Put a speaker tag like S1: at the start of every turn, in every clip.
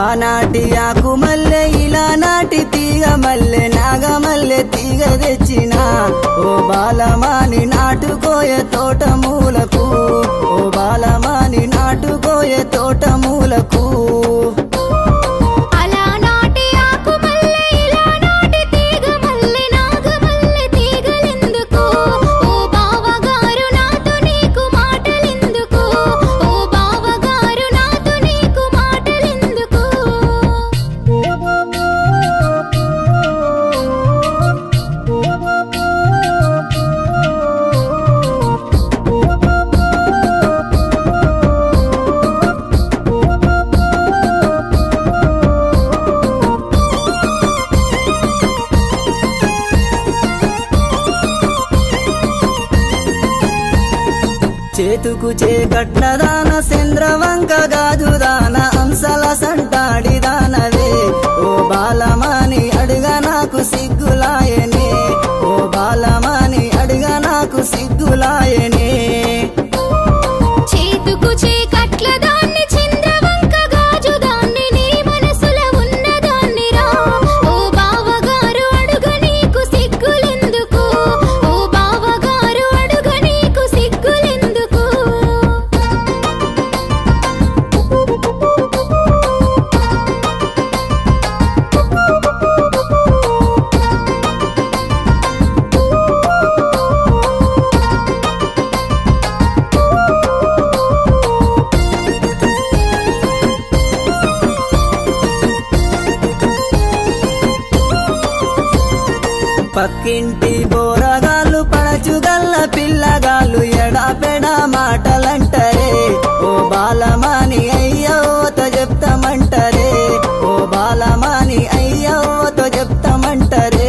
S1: ఆనాటి ఆకు మల్లె ఇలా నాటి తీగ మల్లె నాగమల్లె తీగ తెచ్చిన ఓ బాలమాని నాటుకోయ తోట మూలకు ఓ బాలమాని నాటుకోయ తోట మూలకు
S2: అలా నాటి ఆకు మల్లె ఇలా నాటి తీగ మల్లె నాగమల్లె తీగలెందుకు ఓ బావగారు నాతో నీకు మాటలెందుకు ఓ బావగారు నాతో నీకు మాటలెందుకు
S1: చేతుకు చేకట్ల దాన చంద్రవంక గాజు దాన అంశల సంటాడి దానవే ఓ బాలమాని అడుగా నాకు సిగ్గులాయనే ఓ బాలమాని అడుగా నాకు సిగ్గులాయనే
S2: చేతుకు చేకట్ల దాన్ని చంద్రవంక గాజు దాన్ని నీ మనసుల ఉన్న దాన్ని రా ఓ బావగారు అడుగ నీకు సిగ్గులెందుకు ఓ బావగారు అడుగ నీకు సిగ్గులెందుకు
S1: పక్కింటి బోరగాళ్ళు పడచుగల్ల పిల్లగాళ్ళు ఎడాపెడా మాటలంటరే ఓ బాలమాని అయ్యవ్వతో చెప్తామంటరే ఓ బాలమాని అయ్యవ్వతో చెప్తామంటరే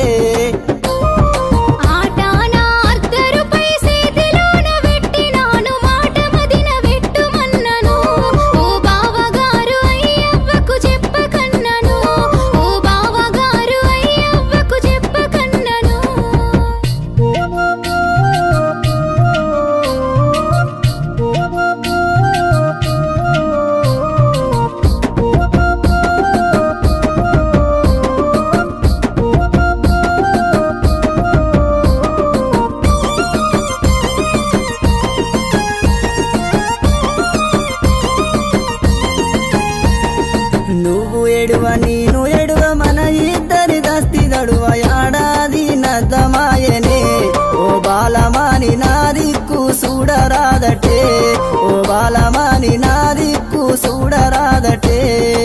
S2: ఆట నా అర్ధరుపై చేతిలోన పెట్టినాను మాట మదిన వెట్టుమన్నను ఓ బావగారు అయ్యవ్వకు చెప్పకన్నను ఓ బావగారు అయ్యవ్వకు చెప్పకన్నను
S1: నువ్వు ఎడువ నేను ఎడువ మన ఇద్దరి దస్తి దడువ ఏడాది నద్దమాయనే ఓ బాలమాని నా దిక్కు చూడరాదటే ఓ బాలమాని నా దిక్కు చూడరాదటే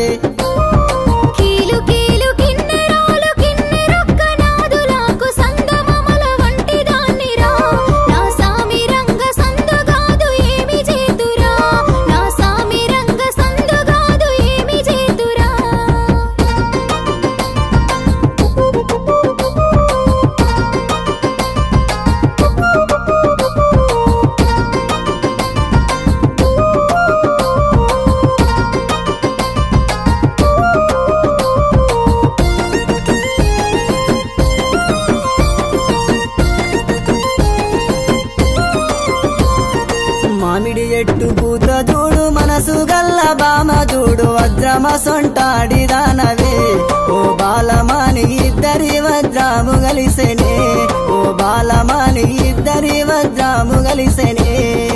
S2: కీలు కీలు కిన్నెరాలు కిన్నెరొక్క నాదులకు సంగమమల వంటి దాన్నిరా నా సామి రంగ సందుగాదు ఏమి చేతురా నా సామి రంగ సందుగాదు ఏమి చేతురా
S1: మామిడి ఎట్టు పూత చూడు మనసు గల్ల బామ చూడు వజ్రమ సొంటాడి దానవే ఓ బాలమాని ఇద్దరి వజ్రాము గలిసెనే ఓ బాలమాని ఇద్దరి వజ్రాము గలిసెనే